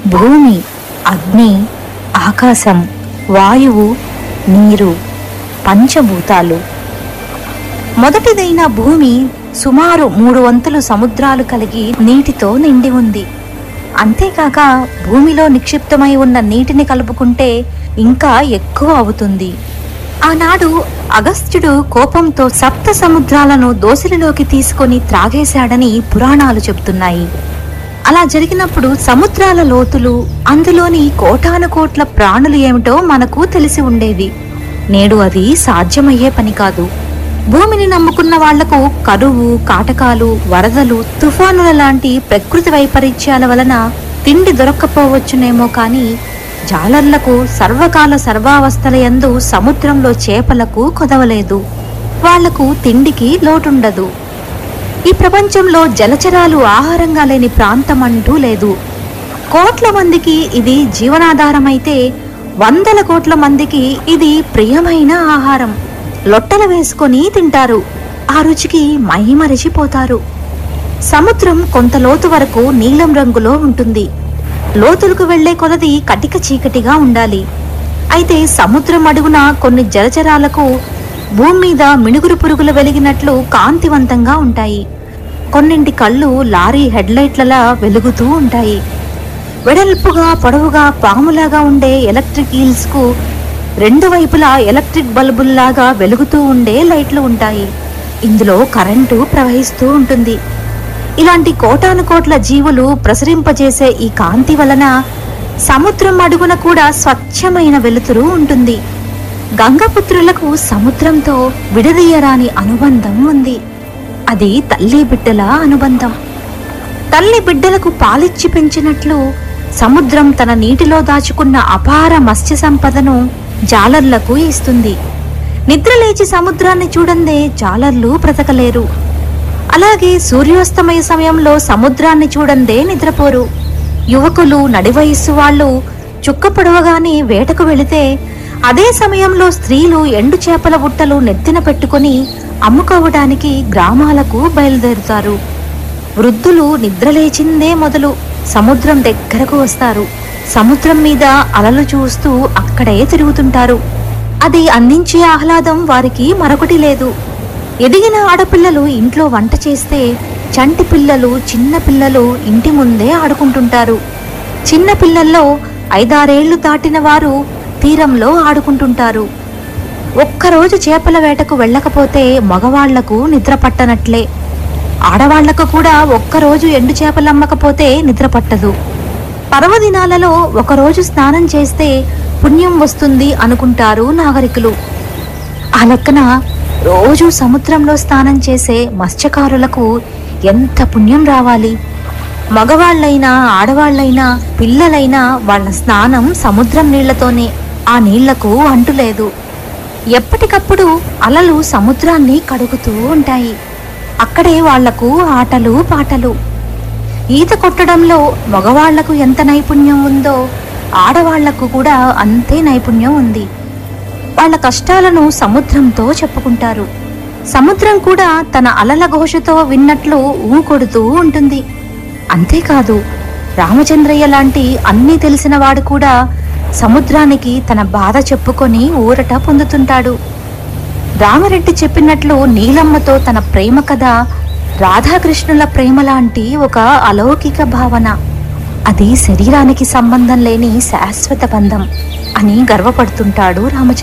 భూమి అగ్ని ఆకాశం వాయువు నీరు పంచభూతాలు మొదటిదైన భూమి సుమారు మూడు వంతులు సముద్రాలు కలిగి నీటితో నిండి ఉంది అంతేకాక భూమిలో నిక్షిప్తమై ఉన్న నీటిని కలుపుకుంటే ఇంకా ఎక్కువ అవుతుంది ఆనాడు అగస్త్యుడు కోపంతో సప్త సముద్రాలను దోసిలిలోకి తీసుకొని త్రాగేశాడని పురాణాలు చెబుతున్నాయి అలా జరిగినప్పుడు సముద్రాల లోతులు అందులోని కోటాను కోట్ల ప్రాణులు ఏమిటో మనకు తెలిసి ఉండేది నేడు అది సాధ్యమయ్యే పని కాదు భూమిని నమ్ముకున్న వాళ్లకు కరువు కాటకాలు వరదలు తుఫానుల లాంటి ప్రకృతి వైపరీత్యాల వలన తిండి దొరక్కపోవచ్చునేమో కాని జాలర్లకు సర్వకాల సర్వావస్థల యందు సముద్రంలో చేపలకు కొదవలేదు వాళ్లకు తిండికి లోటుండదు ఈ ప్రపంచంలో జలచరాలు ఆహారంగా లేని ప్రాంతం అంటూ లేదు కోట్ల మందికి ఇది జీవనాధారమైతే వందల కోట్ల మందికి ఇది ప్రియమైన ఆహారం లొట్టలు వేసుకొని తింటారు ఆ రుచికి మైమరిచిపోతారు సముద్రం కొంత లోతు వరకు నీలం రంగులో ఉంటుంది లోతులకు వెళ్లే కొలది కటిక చీకటిగా ఉండాలి అయితే సముద్రం అడుగున కొన్ని జలచరాలకు భూమి మీద మినుగురు పురుగులు వెలిగినట్లు కాంతివంతంగా ఉంటాయి కొన్నింటి కళ్ళు లారీ హెడ్లైట్లలా వెలుగుతూ ఉంటాయి వెడల్పుగా పొడవుగా పాములాగా ఉండే ఎలక్ట్రిక్ ఈల్స్ కు రెండు వైపులా ఎలక్ట్రిక్ బల్బుల్లాగా వెలుగుతూ ఉండే లైట్లు ఉంటాయి ఇందులో కరెంటు ప్రవహిస్తూ ఉంటుంది ఇలాంటి కోటాను కోట్ల జీవులు ప్రసరింపజేసే ఈ కాంతి వలన సముద్రం అడుగున కూడా స్వచ్ఛమైన వెలుతురు ఉంటుంది గంగపుత్రులకు సముద్రంతో విడదీయరాని అనుబంధం ఉంది అది తల్లి బిడ్డల అనుబంధం తల్లి బిడ్డలకు పాలిచ్చి పెంచినట్లు సముద్రం తన నీటిలో దాచుకున్న అపార మత్స్య సంపదను జాలర్లకు ఇస్తుంది నిద్రలేచి సముద్రాన్ని చూడందే జాలర్లు బ్రతకలేరు అలాగే సూర్యోస్తమయ సమయంలో సముద్రాన్ని చూడందే నిద్రపోరు యువకులు నడివయస్సు వాళ్ళు చుక్క పొడవగానే వేటకు వెళితే అదే సమయంలో స్త్రీలు ఎండు చేపల బుట్టలు నెత్తిన పెట్టుకొని అమ్ముకోవడానికి గ్రామాలకు బయలుదేరుతారు వృద్ధులు నిద్రలేచిందే మొదలు సముద్రం దగ్గరకు వస్తారు సముద్రం మీద అలలు చూస్తూ అక్కడే తిరుగుతుంటారు అది అందించే ఆహ్లాదం వారికి మరొకటి లేదు ఎదిగిన ఆడపిల్లలు ఇంట్లో వంట చేస్తే చంటి పిల్లలు చిన్న పిల్లలు ఇంటి ముందే ఆడుకుంటుంటారు చిన్న పిల్లల్లో ఐదారేళ్లు దాటిన వారు తీరంలో ఆడుకుంటుంటారు ఒక్కరోజు చేపల వేటకు వెళ్ళకపోతే మగవాళ్లకు నిద్ర పట్టనట్లే ఆడవాళ్లకు కూడా ఒక్కరోజు ఎండు చేపలు అమ్మకపోతే నిద్ర పట్టదు పర్వదినాలలో ఒకరోజు స్నానం చేస్తే పుణ్యం వస్తుంది అనుకుంటారు నాగరికులు ఆ లెక్కన రోజు సముద్రంలో స్నానం చేసే మత్స్యకారులకు ఎంత పుణ్యం రావాలి మగవాళ్ళైనా ఆడవాళ్ళైనా పిల్లలైనా వాళ్ళ స్నానం సముద్రం నీళ్లతోనే ఆ నీళ్లకు అంటులేదు ఎప్పటికప్పుడు అలలు సముద్రాన్ని కడుగుతూ ఉంటాయి అక్కడే వాళ్లకు ఆటలు పాటలు ఈత కొట్టడంలో మగవాళ్లకు ఎంత నైపుణ్యం ఉందో ఆడవాళ్లకు కూడా అంతే నైపుణ్యం ఉంది వాళ్ళ కష్టాలను సముద్రంతో చెప్పుకుంటారు సముద్రం కూడా తన అలల ఘోషతో విన్నట్లు ఊకొడుతూ ఉంటుంది అంతేకాదు రామచంద్రయ్య లాంటి అన్నీ తెలిసిన వాడు కూడా సముద్రానికి తన బాధ చెప్పుకొని ఊరట పొందుతుంటాడు రామరెడ్డి చెప్పినట్లు నీలమ్మతో తన ప్రేమ కథ రాధాకృష్ణుల ప్రేమ లాంటి ఒక అలౌకిక భావన అది శరీరానికి సంబంధం లేని శాశ్వత బంధం అని గర్వపడుతుంటాడు రామచంద్ర